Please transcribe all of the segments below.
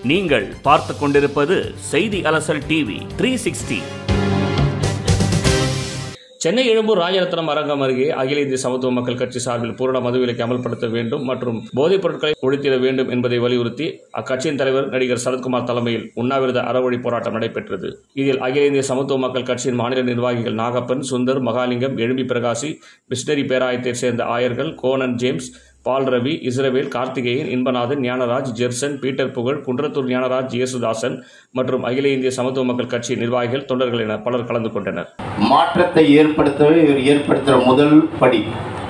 நீங்கள் பார்த்து கொண்டிருப்பது செய்தி அலசல் TV three sixty Chennai Egmore Rajarathnam அரங்கம் அருகே அகில இந்திய சமத்துவ மக்கள் கட்சி சார்பில் பூரண மதுவிலக்கை அமல்படுத்த வேண்டும் மற்றும் போதைப் பொருட்களை ஒழித்திட வேண்டும் என்பதை வலியுறுத்தி அக்கட்சியின் தலைவர் நடிகர் சரத்குமார் தலைமையில் உண்ணாவிரத அறவழி போராட்டம் நடைபெற்றது இதில் அகில இந்திய சமத்துவ மக்கள் கட்சியின் மாநில நிர்வாகிகள் நாகப்பன் சுந்தர் மகாலிங்கம் எழும்பி பிரகாசி மிஷினரி பேராயத்தைச் சேர்ந்த ஆயர்கள் Konan James Paul Ravi Israel Karthikeyan Inbanathan Gnanaraj Jerson Peter Pugazh Kundrathur Gnanaraj Yesudasan மற்றும் அகில இந்திய சமத்துவ மக்கள் கட்சி நிர்வாகிகள் தொண்டர்கள் என பலர் கலந்து கொண்டனர் மாற்றத்தை ஏற்படுத்தவே இவர் ஏற்படுத்துகிற முதல் படி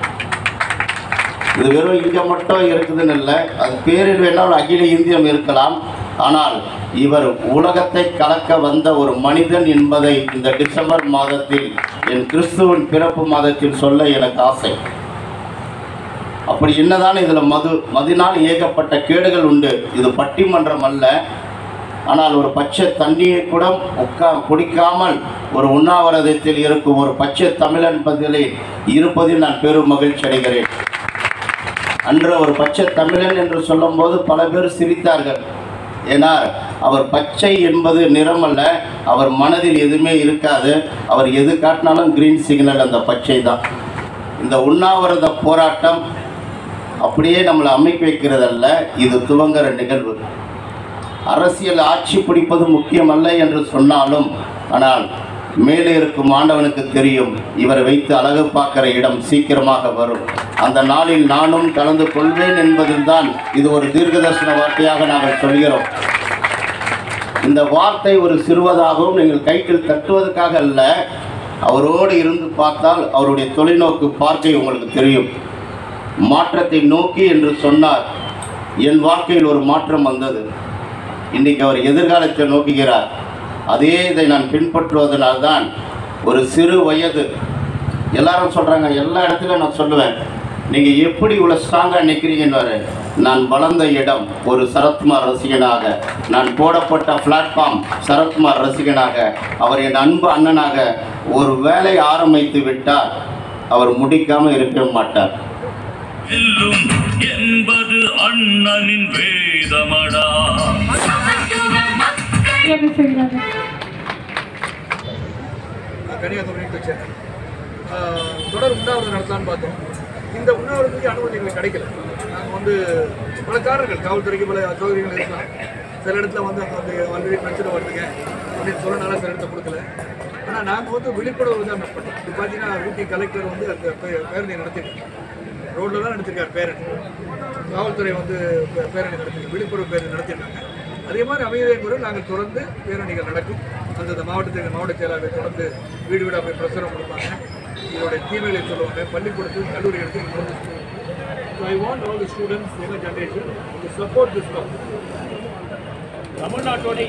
இது வெறும் இங்கே மட்டும் இருக்குதுன்னு இல்லை அது பேரில் வேணால் அகில இந்தியம் இருக்கலாம் ஆனால் இவர் உலகத்தை கலக்க வந்த ஒரு மனிதன் என்பதை இந்த டிசம்பர் மாதத்தில் என் கிறிஸ்துவின் பிறப்பு மாதத்தில் சொல்ல எனக்கு ஆசை அப்படி என்னதான் இதில் மது மதினால் ஏகப்பட்ட கேடுகள் உண்டு இது பட்டிமன்றம் அல்ல ஆனால் ஒரு பச்சை தண்ணியை கூட உட்கா குடிக்காமல் ஒரு உண்ணாவிரதத்தில் இருக்கும் ஒரு பச்சை தமிழன் பதிலே இருப்பதில் நான் பெரும் மகிழ்ச்சி அடைகிறேன் அன்று ஒரு பச்சை தமிழன் என்று சொல்லும்போது பல பேர் சிரித்தார்கள் ஏன்னா அவர் பச்சை என்பது நிறம் அல்ல அவர் மனதில் எதுவுமே இருக்காது அவர் எது காட்டினாலும் கிரீன் சிக்னல் அந்த பச்சை தான் இந்த உண்ணாவிரத போராட்டம் அப்படியே நம்மளை அமைக்க வைக்கிறதல்ல இது துவங்குற நிகழ்வு அரசியல் ஆட்சி பிடிப்பது முக்கியமல்ல என்று சொன்னாலும் ஆனால் மேலே இருக்கும் ஆண்டவனுக்கு தெரியும் இவரை வைத்து அழகு பார்க்கிற இடம் சீக்கிரமாக வரும் அந்த நாளில் நானும் கலந்து கொள்வேன் என்பதில்தான் இது ஒரு தீர்க்கதர்சன வார்த்தையாக நாங்கள் சொல்கிறோம் இந்த வார்த்தை ஒரு சிறுவதாகவும் நீங்கள் கைகள் தட்டுவதற்காக அல்ல அவரோடு இருந்து பார்த்தால் அவருடைய தொலைநோக்கு பார்க்கை உங்களுக்கு தெரியும் மாற்றத்தை நோக்கி என்று சொன்னார் என் வாழ்க்கையில் ஒரு மாற்றம் வந்தது இன்னைக்கு அவர் எதிர்காலத்தை நோக்குகிறார் அதே இதை நான் பின்பற்றுவதனால்தான் ஒரு சிறு வயது எல்லாரும் சொல்கிறாங்க எல்லா இடத்துலையும் நான் சொல்லுவேன் நீங்கள் எப்படி இவ்வளோ ஸ்ட்ராங்காக நிற்கிறீங்கன்னு நான் வளர்ந்த இடம் ஒரு சரத்குமார் ரசிகனாக நான் போடப்பட்ட பிளாட்ஃபார்ம் சரத்குமார் ரசிகனாக அவர் என் அன்பு அண்ணனாக ஒரு வேலை ஆரம்பித்து விட்டார் அவர் முடிக்காமல் இருக்கவே மாட்டார் வெல்லும் என்பது அண்ணனின் வேதமடா என்ன செய்கிறாங்க கன்னியாகுமரிக்கு வச்சேன் தொடர் உண்ணாவிரதம் நடத்தலாம்னு பார்த்தோம் இந்த உண்ணாவிரதத்துக்கு அனுமதி எங்களுக்கு கிடைக்கல நாங்கள் வந்து பல காரணங்கள் காவல்துறைக்கு பல சௌகரியங்கள் இருக்கலாம் சில இடத்துல வந்து அங்கே வந்து ஆல்ரெடி பிரச்சனை வருதுங்க அப்படின்னு சொல்லனால சில இடத்த கொடுக்கல ஆனால் நாங்கள் வந்து விழிப்புணர்வு தான் பண்ணோம் இது பார்த்தீங்கன்னா ஊட்டி கலெக்டர் வந்து அந்த பே- பேரணி நடத்திட்டு ரோட்டில் தான் நடத்திருக்கார் பேரணி காவல்துறை வந்து பே- பேரணி நடத்தி விழிப்புணர்வு பேரணி நடத்திருக்காங்க அதே மாதிரி அமைதியை முறை நாங்கள் தொடர்ந்து பேரணிகள் நடக்கும் அந்தந்த மாவட்டத்தில் மாவட்ட செயலாளர்கள் தொடர்ந்து வீடு வீடாக போய் பிரசுரம் கொடுப்பாங்க இதோடைய தீமைகளை சொல்லுவாங்க பள்ளிக்கூடத்தில் கல்லூரிகளுக்கு so I want all the students younger generation to support this கம் தமிழ்நாட்டோட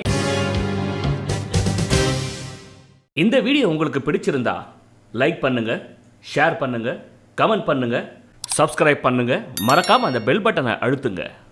இந்த வீடியோ உங்களுக்கு பிடிச்சிருந்தா லைக் பண்ணுங்க ஷேர் பண்ணுங்க கமெண்ட் பண்ணுங்க சப்ஸ்கிரைப் பண்ணுங்க மறக்காம அந்த பெல் பட்டனை அழுத்துங்க